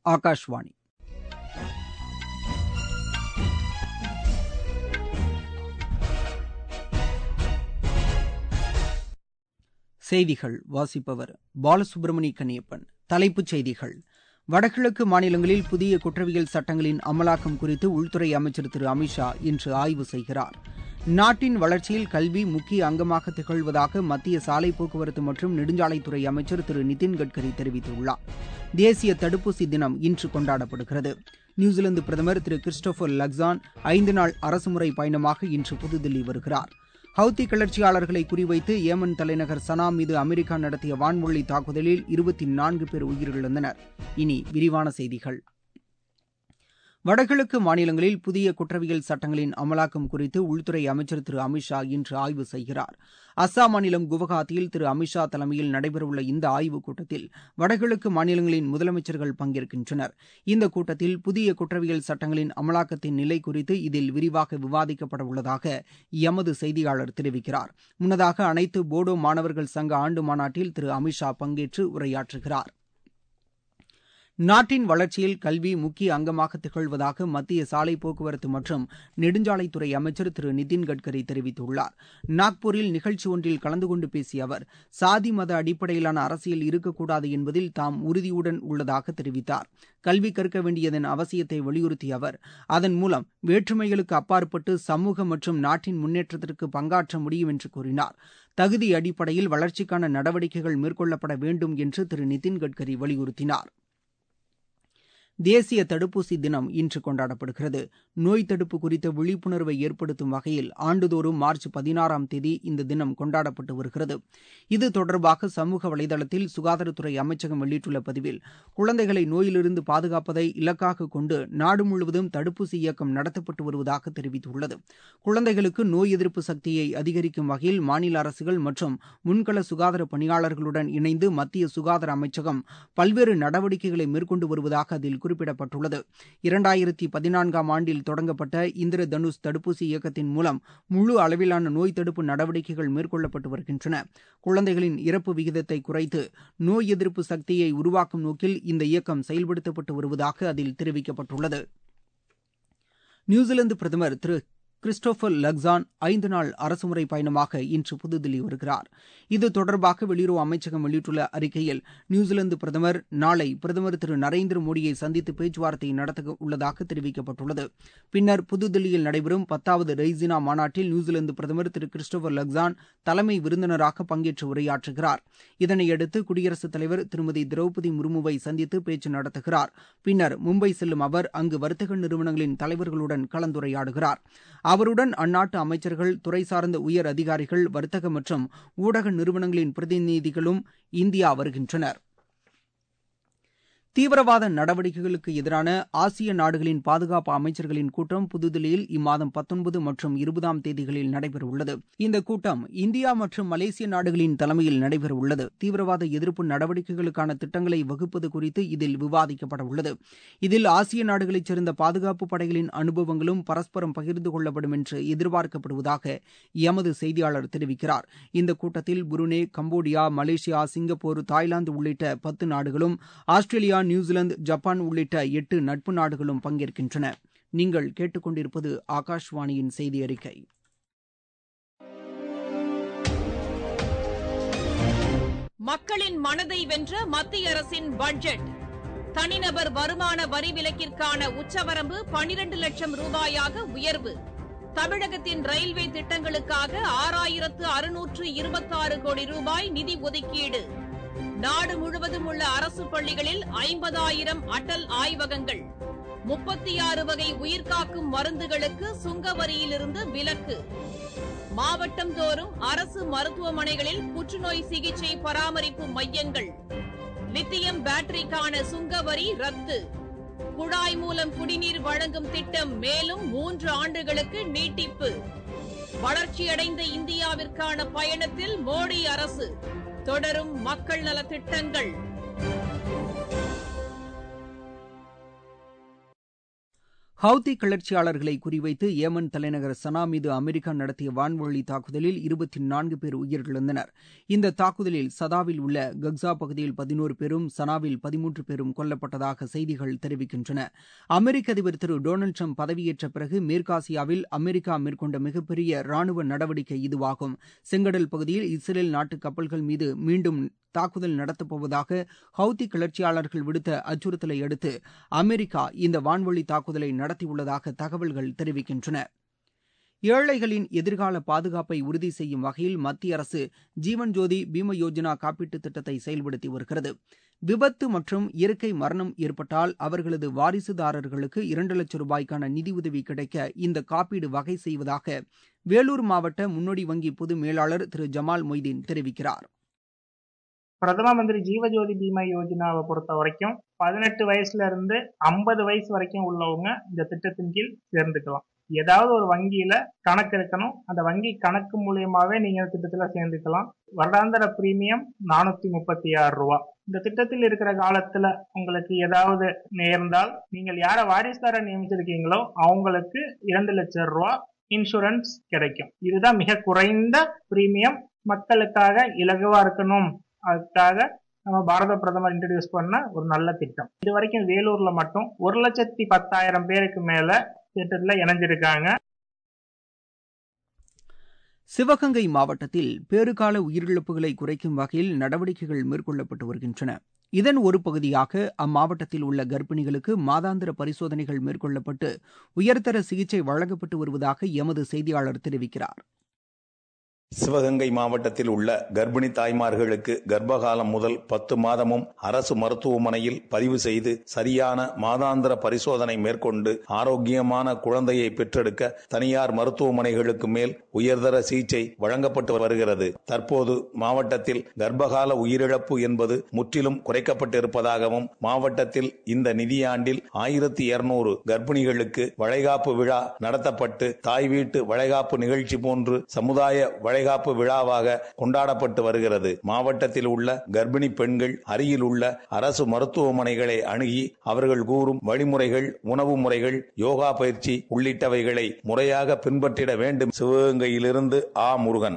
ஆகாஷ்வாணி செய்திகள் வாசிப்பவர் பாலசுப்ரமணி கன்னியப்பன் தலைப்புச் செய்திகள் வடகிழக்கு மாநிலங்களில் புதிய குற்றவியல் சட்டங்களின் அமலாக்கம் குறித்து உள்துறை அமைச்சர் திரு அமித்ஷா இன்று ஆய்வு செய்கிறார் நாட்டின் வளர்ச்சியில் கல்வி முக்கிய அங்கமாக திகழ்வதாக மத்திய சாலை போக்குவரத்து மற்றும் நெடுஞ்சாலைத்துறை அமைச்சர் திரு நிதின் கட்கரி தெரிவித்துள்ளார் தேசிய தடுப்பூசி தினம் இன்று கொண்டாடப்படுகிறது நியூசிலாந்து பிரதமர் திரு கிறிஸ்டோபர் லக்சான் ஐந்து நாள் அரசுமுறை பயணமாக இன்று புதுதில்லி வருகிறார் ஹவுத்தி கிளர்ச்சியாளர்களை குறிவைத்து ஏமன் தலைநகர் சனா மீது அமெரிக்கா நடத்திய வான்வழி தாக்குதலில் இருபத்தி நான்கு பேர் உயிரிழந்தனர் இனி விரிவான செய்திகள் வடகிழக்கு மாநிலங்களில் புதிய குற்றவியல் சட்டங்களின் அமலாக்கம் குறித்து உள்துறை அமைச்சர் திரு அமித்ஷா இன்று ஆய்வு செய்கிறார் அஸ்ஸாம் மாநிலம் குவஹாத்தியில் திரு அமித்ஷா தலைமையில் நடைபெறவுள்ள இந்த ஆய்வுக் கூட்டத்தில் வடகிழக்கு மாநிலங்களின் முதலமைச்சர்கள் பங்கேற்கின்றனர் இந்த கூட்டத்தில் புதிய குற்றவியல் சட்டங்களின் அமலாக்கத்தின் நிலை குறித்து இதில் விரிவாக விவாதிக்கப்பட உள்ளதாக எமது செய்தியாளர் தெரிவிக்கிறார் முன்னதாக அனைத்து போடோ மாணவர்கள் சங்க ஆண்டு மாநாட்டில் திரு அமித்ஷா பங்கேற்று உரையாற்றுகிறார் நாட்டின் வளர்ச்சியில் கல்வி முக்கிய அங்கமாக திகழ்வதாக மத்திய சாலை போக்குவரத்து மற்றும் நெடுஞ்சாலைத்துறை அமைச்சர் திரு நிதின் கட்கரி தெரிவித்துள்ளார் நாக்பூரில் நிகழ்ச்சி ஒன்றில் கலந்து கொண்டு பேசிய அவர் சாதி மத அடிப்படையிலான அரசியல் இருக்கக்கூடாது என்பதில் தாம் உறுதியுடன் உள்ளதாக தெரிவித்தார் கல்வி கற்க வேண்டியதன் அவசியத்தை வலியுறுத்திய அவர் அதன் மூலம் வேற்றுமைகளுக்கு அப்பாற்பட்டு சமூக மற்றும் நாட்டின் முன்னேற்றத்திற்கு பங்காற்ற முடியும் என்று கூறினார் தகுதி அடிப்படையில் வளர்ச்சிக்கான நடவடிக்கைகள் மேற்கொள்ளப்பட வேண்டும் என்று திரு நிதின் கட்கரி வலியுறுத்தினார் தேசிய தடுப்பூசி தினம் இன்று கொண்டாடப்படுகிறது நோய் தடுப்பு குறித்த விழிப்புணர்வை ஏற்படுத்தும் வகையில் ஆண்டுதோறும் மார்ச் பதினாறாம் தேதி இந்த தினம் கொண்டாடப்பட்டு வருகிறது இது தொடர்பாக சமூக வலைதளத்தில் சுகாதாரத்துறை அமைச்சகம் வெளியிட்டுள்ள பதிவில் குழந்தைகளை நோயிலிருந்து பாதுகாப்பதை இலக்காக கொண்டு நாடு முழுவதும் தடுப்பூசி இயக்கம் நடத்தப்பட்டு வருவதாக தெரிவித்துள்ளது குழந்தைகளுக்கு நோய் எதிர்ப்பு சக்தியை அதிகரிக்கும் வகையில் மாநில அரசுகள் மற்றும் முன்கள சுகாதார பணியாளர்களுடன் இணைந்து மத்திய சுகாதார அமைச்சகம் பல்வேறு நடவடிக்கைகளை மேற்கொண்டு வருவதாக அதில் குறிப்பிடப்பட்டுள்ளது இரண்டாயிரத்தி பதினான்காம் ஆண்டில் தொடங்கப்பட்ட இந்திர தனுஷ் தடுப்பூசி இயக்கத்தின் மூலம் முழு அளவிலான நோய் தடுப்பு நடவடிக்கைகள் மேற்கொள்ளப்பட்டு வருகின்றன குழந்தைகளின் இறப்பு விகிதத்தை குறைத்து நோய் எதிர்ப்பு சக்தியை உருவாக்கும் நோக்கில் இந்த இயக்கம் செயல்படுத்தப்பட்டு வருவதாக அதில் தெரிவிக்கப்பட்டுள்ளது நியூசிலாந்து பிரதமர் திரு கிறிஸ்டோபர் லக்சான் ஐந்து நாள் அரசுமுறை பயணமாக இன்று புதுதில்லி வருகிறார் இது தொடர்பாக வெளியுறவு அமைச்சகம் வெளியிட்டுள்ள அறிக்கையில் நியூசிலாந்து பிரதமர் நாளை பிரதமர் திரு நரேந்திர மோடியை சந்தித்து பேச்சுவார்த்தை நடத்த உள்ளதாக தெரிவிக்கப்பட்டுள்ளது பின்னர் புதுதில்லியில் நடைபெறும் பத்தாவது ரெய்சினா மாநாட்டில் நியூசிலாந்து பிரதமர் திரு கிறிஸ்டோபர் லக்சான் தலைமை விருந்தினராக பங்கேற்று உரையாற்றுகிறார் இதனையடுத்து குடியரசுத் தலைவர் திருமதி திரௌபதி முர்முவை சந்தித்து பேச்சு நடத்துகிறார் பின்னர் மும்பை செல்லும் அவர் அங்கு வர்த்தக நிறுவனங்களின் தலைவர்களுடன் கலந்துரையாடுகிறார் அவருடன் அந்நாட்டு அமைச்சர்கள் துறை சார்ந்த உயர் அதிகாரிகள் வர்த்தக மற்றும் ஊடக நிறுவனங்களின் பிரதிநிதிகளும் இந்தியா வருகின்றனர் தீவிரவாத நடவடிக்கைகளுக்கு எதிரான ஆசிய நாடுகளின் பாதுகாப்பு அமைச்சர்களின் கூட்டம் புதுதில்லியில் இம்மாதம் பத்தொன்பது மற்றும் இருபதாம் தேதிகளில் நடைபெறவுள்ளது இந்த கூட்டம் இந்தியா மற்றும் மலேசிய நாடுகளின் தலைமையில் நடைபெறவுள்ளது தீவிரவாத எதிர்ப்பு நடவடிக்கைகளுக்கான திட்டங்களை வகுப்பது குறித்து இதில் விவாதிக்கப்பட உள்ளது இதில் ஆசிய நாடுகளைச் சேர்ந்த பாதுகாப்பு படைகளின் அனுபவங்களும் பரஸ்பரம் பகிர்ந்து கொள்ளப்படும் என்று எதிர்பார்க்கப்படுவதாக எமது செய்தியாளர் தெரிவிக்கிறார் இந்த கூட்டத்தில் Brunei Cambodia Malaysia Singapore Thailand உள்ளிட்ட பத்து நாடுகளும் ஆஸ்திரேலியா நியூசிலாந்து ஜப்பான் உள்ளிட்ட எட்டு நட்பு நாடுகளும் பங்கேற்கின்றன நீங்கள் கேட்டுக்கொண்டிருப்பது ஆகாஷ்வாணியின் செய்தி அறிக்கை மக்களின் மனதை வென்ற மத்திய அரசின் பட்ஜெட் தனிநபர் வருமான வரி விலக்கிற்கான உச்சவரம்பு பனிரண்டு லட்சம் ரூபாயாக உயர்வு தமிழகத்தின் ரயில்வே திட்டங்களுக்காக ஆறாயிரத்து அறுநூற்று இருபத்தாறு கோடி ரூபாய் நிதி ஒதுக்கீடு நாடு முழுவதும் உள்ள அரசு பள்ளிகளில் ஐம்பதாயிரம் அடல் ஆய்வகங்கள் முப்பத்தி ஆறு வகை உயிர்காக்கும் மருந்துகளுக்கு சுங்க வரியிலிருந்து விலக்கு மாவட்டம் தோறும் அரசு மருத்துவமனைகளில் புற்றுநோய் சிகிச்சை பராமரிப்பு மையங்கள் லித்தியம் பேட்டரிக்கான சுங்க வரி ரத்து குழாய் மூலம் குடிநீர் வழங்கும் திட்டம் மேலும் மூன்று ஆண்டுகளுக்கு நீட்டிப்பு வளர்ச்சியடைந்த இந்தியாவிற்கான பயணத்தில் மோடி அரசு தொடரும் மக்கள் நலத் திட்டங்கள் ஹவுதி கிளர்ச்சியாளர்களை குறிவைத்து ஏமன் தலைநகர் சனா மீது அமெரிக்கா நடத்திய வான்வழி தாக்குதலில் இருபத்தி நான்கு பேர் உயிரிழந்தனர் இந்த தாக்குதலில் சதாவில் உள்ள கக்ஸா பகுதியில் பதினோரு பேரும் சனாவில் பதிமூன்று பேரும் கொல்லப்பட்டதாக செய்திகள் தெரிவிக்கின்றன அமெரிக்க அதிபர் திரு டொனால்டு ட்ரம்ப் பதவியேற்ற பிறகு மேற்காசியாவில் அமெரிக்கா மேற்கொண்ட மிகப்பெரிய ராணுவ நடவடிக்கை இதுவாகும் செங்கடல் பகுதியில் இஸ்ரேல் நாட்டு கப்பல்கள் மீது மீண்டும் தாக்குதல் நடத்தப்போவதாக ஹவுதி கிளர்ச்சியாளர்கள் விடுத்த அச்சுறுத்தலை அடுத்து அமெரிக்கா இந்த வான்வழி தாக்குதலை நடத்தியுள்ளதாக தகவல்கள் தெரிவிக்கின்றன ஏழைகளின் எதிர்கால பாதுகாப்பை உறுதி செய்யும் வகையில் மத்திய அரசு ஜீவன் ஜோதி பீம யோஜனா காப்பீட்டுத் திட்டத்தை செயல்படுத்தி வருகிறது விபத்து மற்றும் இயற்கை மரணம் ஏற்பட்டால் அவர்களது வாரிசுதாரர்களுக்கு இரண்டு லட்சம் ரூபாய்க்கான நிதியுதவி கிடைக்க இந்த காப்பீடு வகை செய்வதாக வேலூர் மாவட்ட முன்னோடி வங்கி பொது மேலாளர் திரு ஜமால் மொய்தீன் தெரிவிக்கிறார் பிரதம மந்திரி ஜீவஜோதி பீமா யோஜனாவை பொறுத்த வரைக்கும் பதினெட்டு வயசுல இருந்து ஐம்பது வயசு வரைக்கும் உள்ளவங்க இந்த திட்டத்தின் கீழ் சேர்ந்துக்கலாம் ஏதாவது ஒரு வங்கியில கணக்கு இருக்கணும் அந்த வங்கி கணக்கு மூலியமாவே நீங்க திட்டத்துல சேர்ந்துக்கலாம் வருடாந்திர பிரீமியம் நானூத்தி முப்பத்தி ஆறு ரூபா இந்த திட்டத்தில் இருக்கிற காலத்துல உங்களுக்கு ஏதாவது நேர்ந்தால் நீங்கள் யார வாரிசுதார நியமிச்சிருக்கீங்களோ அவங்களுக்கு இரண்டு லட்சம் ரூபா இன்சூரன்ஸ் கிடைக்கும் இதுதான் மிக குறைந்த பிரீமியம் மக்களுக்காக இலகுவா இருக்கணும் அதுக்காக நம்ம பாரத பிரதமர் இன்ட்ரடியூஸ் பண்ண ஒரு நல்ல திட்டம் இது வரைக்கும் வேலூர்ல மட்டும் ஒரு லட்சத்தி பத்தாயிரம் பேருக்கு மேல திட்டத்துல இணைஞ்சிருக்காங்க சிவகங்கை மாவட்டத்தில் பேறுகால உயிரிழப்புகளை குறைக்கும் வகையில் நடவடிக்கைகள் மேற்கொள்ளப்பட்டு வருகின்றன இதன் ஒரு பகுதியாக அம்மாவட்டத்தில் உள்ள கர்ப்பிணிகளுக்கு மாதாந்திர பரிசோதனைகள் மேற்கொள்ளப்பட்டு உயர்தர சிகிச்சை வழங்கப்பட்டு வருவதாக எமது செய்தியாளர் தெரிவிக்கிறார் சிவகங்கை மாவட்டத்தில் உள்ள கர்ப்பிணி தாய்மார்களுக்கு கர்ப்பகாலம் முதல் பத்து மாதமும் அரசு மருத்துவமனையில் பதிவு செய்து சரியான மாதாந்திர பரிசோதனை மேற்கொண்டு ஆரோக்கியமான குழந்தையை பெற்றெடுக்க தனியார் மருத்துவமனைகளுக்கு மேல் உயர்தர சிகிச்சை வழங்கப்பட்டு வருகிறது தற்போது மாவட்டத்தில் கர்ப்பகால உயிரிழப்பு என்பது முற்றிலும் குறைக்கப்பட்டிருப்பதாகவும் மாவட்டத்தில் இந்த நிதியாண்டில் ஆயிரத்தி இருநூறு கர்ப்பிணிகளுக்கு வளைகாப்பு விழா நடத்தப்பட்டு தாய் வீட்டு வளைகாப்பு நிகழ்ச்சி போன்று சமுதாய வளை வளைகாப்பு விழாவாக கொண்டாடப்பட்டு வருகிறது மாவட்டத்தில் உள்ள கர்ப்பிணி பெண்கள் அருகில் உள்ள அரசு மருத்துவமனைகளை அணுகி அவர்கள் கூறும் வழிமுறைகள் உணவு முறைகள் யோகா பயிற்சி உள்ளிட்டவைகளை முறையாக பின்பற்றிட வேண்டும் சிவகங்கையிலிருந்து ஆ முருகன்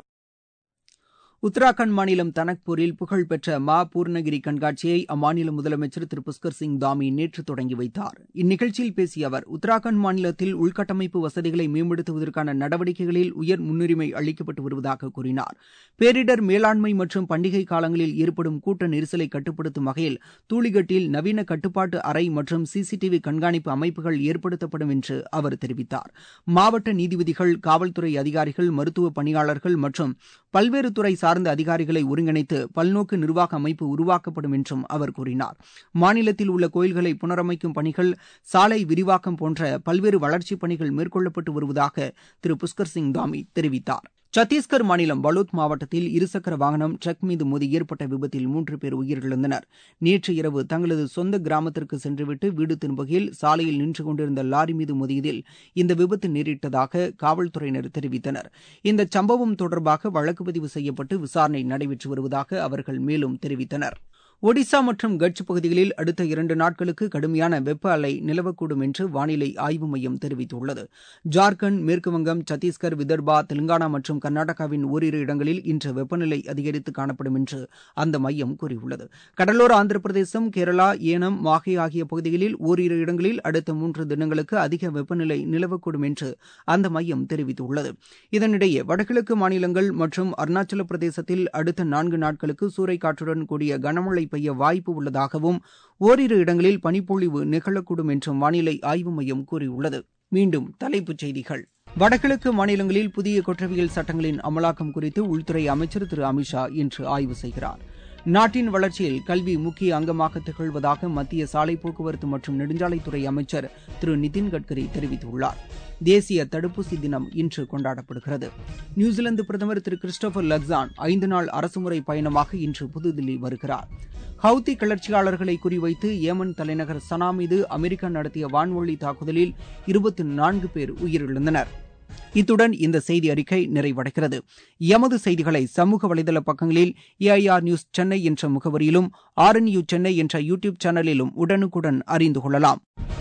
உத்தராகண்ட் மாநிலம் தனக்பூரில் புகழ்பெற்ற மா பூர்ணகிரி கண்காட்சியை அம்மாநில முதலமைச்சர் திரு புஷ்கர் சிங் தாமி நேற்று தொடங்கி வைத்தார் இந்நிகழ்ச்சியில் பேசிய அவர் உத்தராகண்ட் மாநிலத்தில் உள்கட்டமைப்பு வசதிகளை மேம்படுத்துவதற்கான நடவடிக்கைகளில் உயர் முன்னுரிமை அளிக்கப்பட்டு வருவதாக கூறினார் பேரிடர் மேலாண்மை மற்றும் பண்டிகை காலங்களில் ஏற்படும் கூட்ட நெரிசலை கட்டுப்படுத்தும் வகையில் தூளிகட்டில் நவீன கட்டுப்பாட்டு அறை மற்றும் சிசிடிவி கண்காணிப்பு அமைப்புகள் ஏற்படுத்தப்படும் என்று அவர் தெரிவித்தார் மாவட்ட நீதிபதிகள் காவல்துறை அதிகாரிகள் மருத்துவ பணியாளர்கள் மற்றும் பல்வேறு துறை சார்ந்த அதிகாரிகளை ஒருங்கிணைத்து பல்நோக்கு நிர்வாக அமைப்பு உருவாக்கப்படும் என்றும் அவர் கூறினார் மாநிலத்தில் உள்ள கோயில்களை புனரமைக்கும் பணிகள் சாலை விரிவாக்கம் போன்ற பல்வேறு வளர்ச்சிப் பணிகள் மேற்கொள்ளப்பட்டு வருவதாக திரு புஷ்கர் சிங் தாமி தெரிவித்தார் சத்தீஸ்கர் மாநிலம் பலோத் மாவட்டத்தில் இருசக்கர வாகனம் ட்ரக் மீது மோதி ஏற்பட்ட விபத்தில் மூன்று பேர் உயிரிழந்தனர் நேற்று இரவு தங்களது சொந்த கிராமத்திற்கு சென்றுவிட்டு வீடு திரும்புகையில் சாலையில் நின்று கொண்டிருந்த லாரி மீது மோதியதில் இந்த விபத்து நேரிட்டதாக காவல்துறையினர் தெரிவித்தனர் இந்த சம்பவம் தொடர்பாக வழக்கு பதிவு செய்யப்பட்டு விசாரணை நடைபெற்று வருவதாக அவர்கள் மேலும் தெரிவித்தனர் ஒடிசா மற்றும் கட்ச் பகுதிகளில் அடுத்த இரண்டு நாட்களுக்கு கடுமையான வெப்ப அலை நிலவக்கூடும் என்று வானிலை ஆய்வு மையம் தெரிவித்துள்ளது ஜார்க்கண்ட் மேற்குவங்கம் சத்தீஸ்கர் விதர்பா தெலுங்கானா மற்றும் கர்நாடகாவின் ஓரிரு இடங்களில் இன்று வெப்பநிலை அதிகரித்து காணப்படும் என்று அந்த மையம் கூறியுள்ளது கடலோர ஆந்திர பிரதேசம் கேரளா ஏனம் மாஹே ஆகிய பகுதிகளில் ஓரிரு இடங்களில் அடுத்த மூன்று தினங்களுக்கு அதிக வெப்பநிலை நிலவக்கூடும் என்று அந்த மையம் தெரிவித்துள்ளது இதனிடையே வடகிழக்கு மாநிலங்கள் மற்றும் அருணாச்சல பிரதேசத்தில் அடுத்த நான்கு நாட்களுக்கு சூறைக்காற்றுடன் கூடிய கனமழை பெய்ய வாய்ப்பு உள்ளதாகவும் ஓரிரு இடங்களில் பனிப்பொழிவு நிகழக்கூடும் என்றும் வானிலை ஆய்வு மையம் கூறியுள்ளது மீண்டும் தலைப்புச் செய்திகள் வடகிழக்கு மாநிலங்களில் புதிய குற்றவியல் சட்டங்களின் அமலாக்கம் குறித்து உள்துறை அமைச்சர் திரு அமித்ஷா இன்று ஆய்வு செய்கிறார் நாட்டின் வளர்ச்சியில் கல்வி முக்கிய அங்கமாக திகழ்வதாக மத்திய சாலை போக்குவரத்து மற்றும் நெடுஞ்சாலைத்துறை அமைச்சர் திரு நிதின் கட்கரி தெரிவித்துள்ளார் தேசிய தடுப்பூசி தினம் இன்று கொண்டாடப்படுகிறது நியூசிலாந்து பிரதமர் திரு கிறிஸ்டோபர் லக்ஸான் ஐந்து நாள் அரசுமுறை பயணமாக இன்று புதுதில்லி வருகிறார் ஹவுதி கிளர்ச்சியாளர்களை குறிவைத்து ஏமன் தலைநகர் சனா மீது அமெரிக்கா நடத்திய வான்வழி தாக்குதலில் இருபத்தி நான்கு பேர் உயிரிழந்தனர் இத்துடன் இந்த செய்தி அறிக்கை நிறைவடைகிறது எமது செய்திகளை சமூக வலைதள பக்கங்களில் ஏஐஆர் நியூஸ் சென்னை என்ற முகவரியிலும் ஆர்என்யூ சென்னை என்ற யூடியூப் சேனலிலும் உடனுக்குடன் அறிந்து கொள்ளலாம்